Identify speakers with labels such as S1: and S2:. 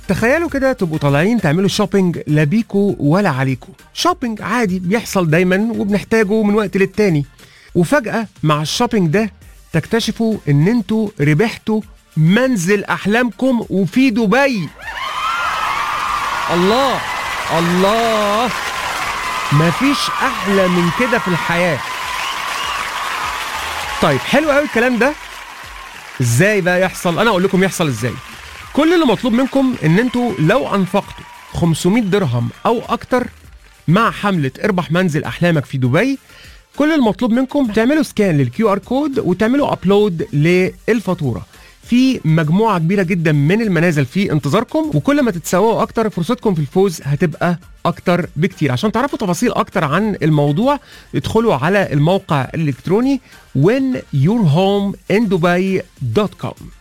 S1: تخيلوا كده تبقوا طالعين تعملوا شوبينج لا بيكوا ولا عليكوا شوبينج عادي بيحصل دايما وبنحتاجه من وقت للتاني وفجأة مع الشوبينج ده تكتشفوا ان انتوا ربحتوا منزل احلامكم وفي دبي الله الله مفيش احلى من كده في الحياه طيب حلو قوي الكلام ده ازاي بقى يحصل انا اقول لكم يحصل ازاي كل اللي مطلوب منكم ان انتوا لو انفقتوا 500 درهم او اكتر مع حمله اربح منزل احلامك في دبي كل المطلوب منكم تعملوا سكان للكيو ار كود وتعملوا ابلود للفاتوره في مجموعه كبيره جدا من المنازل في انتظاركم وكل ما تتسوقوا اكتر فرصتكم في الفوز هتبقى اكتر بكتير عشان تعرفوا تفاصيل اكتر عن الموضوع ادخلوا على الموقع الالكتروني whenyourhomeindubai.com